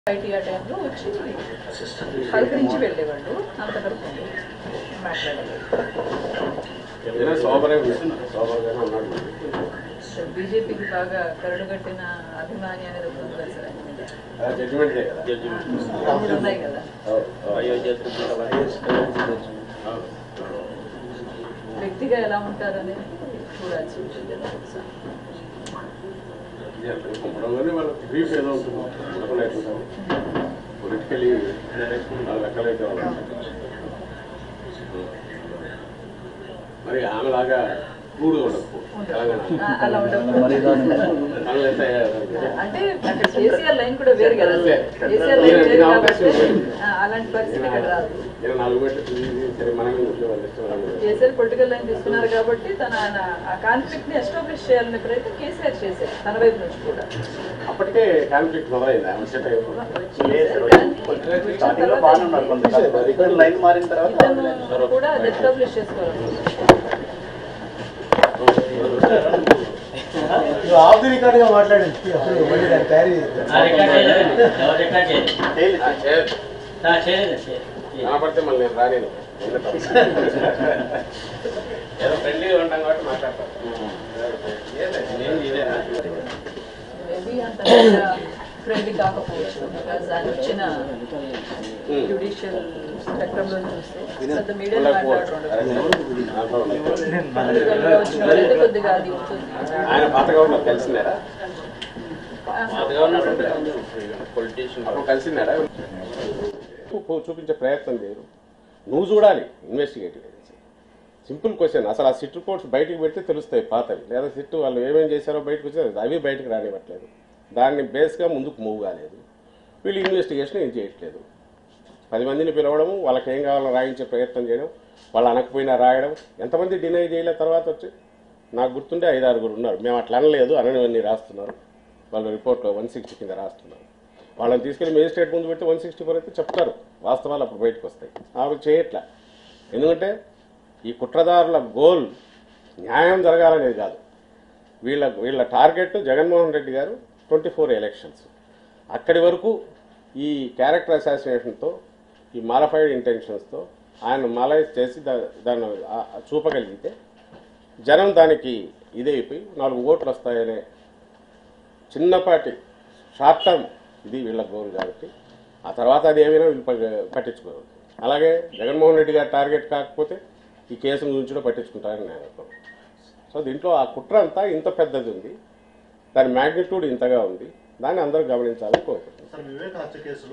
IT ఆ టైంలో వచ్చి పలకరించి వెళ్ళేవాళ్ళు అంతవరకు మాట్లాడలేదు ఏదైనా సోబరే సోబర్గానే ఉన్నాడు బీజేపీకి బాగా కరుడుగట్టిన అభిమాని అనేది ఒకటి ఉంది కదా సార్ ఆయన మీద. అలా జడ్జిమెంటే కదా రెండు ఉన్నాయి కదా అవు, అవు. వ్యక్తిగా ఎలా ఉంటారు అనేది చూడాల్సి ఉంటుంది కదా సార్. ఇది అర్థం కుమ్మడంలోనే వాళ్ళ బ్రీఫ్ ఏదో ఉంటుంది కుమ్మడం అయిపోతుంది పొలిటికలీ నాలుగు రకాలైతే వాళ్ళు మరి ఆమెలాగా క్రూడ్గా ఉండకపో తెలంగాణ ఆ, అలా ఉండదు తనలో అయితే అంటే అక్కడ కేసీఆర్ లైన్ కూడా వేరు కదా అంతే. కేసీఆర్ లైన్ వేరు దీని కాబట్టి అవకాశం ఆ, అలాంటి పరిస్థితి ఇక్కడ రాదు నేను నాలుగు మెట్లు తిరిగి సరే మనమే ఉంటే వాళ్ళు ఇష్టం రాదు. కేసీఆర్ పొలిటికల్ లైన్ తీసుకున్నారు కాబట్టి తన ఆయన ఆ కాన్ఫ్లిక్ట్ ని ఎస్టాబ్లిష్ చేయాలనే ప్రయత్నం కేసీఆర్ చేశారు తన వైపు నుంచి కూడా అప్పటికే కాన్ఫ్లిక్ట్ మొదలైంది ఆమె సెట్ స్టార్టింగ్ లో బాగానే ఉన్నారు కొంత ఇక్కడ లైన్ మారిన తర్వాత ఇతను కూడా ఎస్టాబ్లిష్ చేసుకోవాలి ఆఫ్ ది రికార్డ్ గా మాట్లాడింది అసలు మళ్ళీ దాన్ని క్యారీ చేయలేదు. కనపడితే మళ్ళీ నేను రానేను ఏదో ఫ్రెండ్లీగా ఉంటాం కాబట్టి మాట్లాడతాను నేను ఇదేనా మేబీ అంత ఫ్రెండ్లీ కాకపోవచ్చు బికాజ్ ఆయన వచ్చిన జ్యుడిషియల్ స్పెక్ట్రంలో చూస్తే పెద్ద మీడియాలో మాట్లాడుతుండదు పొలిటికల్గా వచ్చిన వాళ్ళైతే కొద్దిగా అది ఉంటుంది ఆయన పాతగా ఉన్నారు కలిసినారా పొలిటీషియన్ అప్పుడు కలిసినారా చూ- చూపించే ప్రయత్నం చేయరు నువ్వు చూడాలి ఇన్వెస్టిగేటివ్ సింపుల్ క్వశ్చన్ అసలు ఆ సిట్ రిపోర్ట్స్ బయటికి పెడితే తెలుస్తాయి పాతవి లేదా సిట్ వాళ్ళు ఏమేం చేశారో బయటకు వచ్చి అవి బయటకు రానివ్వట్లేదు దాన్ని బేస్గా ముందుకు మూవ్ కాలేదు వీళ్ళు ఇన్వెస్టిగేషన్ ఏం చేయట్లేదు పది మందిని పిలవడము వాళ్ళకి ఏం కావాలో రాయించే ప్రయత్నం చేయడం వాళ్ళు అనకపోయినా రాయడం ఎంతమంది డినై చేయలే తర్వాత వచ్చి నాకు గుర్తుండే ఐదు ఆరుగురు ఉన్నారు మేము అట్లా అనలేదు అననివన్నీ రాస్తున్నారు వాళ్ళ రిపోర్ట్లో వన్ సిక్స్టీ కింద రాస్తున్నారు వాళ్ళని తీసుకెళ్లి మేజిస్ట్రేట్ ముందు పెడితే వన్ సిక్స్టీ ఫోర్ అయితే చెప్తారు వాస్తవాలు అప్పుడు బయటకు వస్తాయి ఆమె చేయట్లే ఎందుకంటే ఈ కుట్రదారుల గోల్ న్యాయం జరగాలనేది కాదు వీళ్ళ వీళ్ళ టార్గెట్ జగన్మోహన్ రెడ్డి గారు ట్వంటీ ఫోర్ ఎలక్షన్స్ అక్కడి వరకు ఈ క్యారెక్టర్ అసాసినేషన్తో ఈ మాలఫైడ్ ఇంటెన్షన్స్తో ఆయన మాలైజ్ చేసి దా- దాన్ని ఆ- ఆ చూపగలిగితే జనం దానికి ఇదైపోయి నాలుగు ఓట్లు వస్తాయనే చిన్నపాటి షార్ట్ టర్మ్ ఇది వీళ్ళ గోల్ కాబట్టి ఆ తర్వాత అది ఏమైనా వీళ్ళు ప- పట్టించుకోరు అలాగే జగన్మోహన్ రెడ్డి గారి టార్గెట్ కాకపోతే ఈ కేసును గురించి కూడా పట్టించుకుంటారని నేను అనుకోను సో దీంట్లో ఆ కుట్ర అంతా ఇంత పెద్దది ఉంది దాని మ్యాగ్నిట్యూడ్ ఇంతగా ఉంది దాన్ని అందరూ గమనించాలని కోరుకుంటున్నాను వివేక్ హత్య కేసులో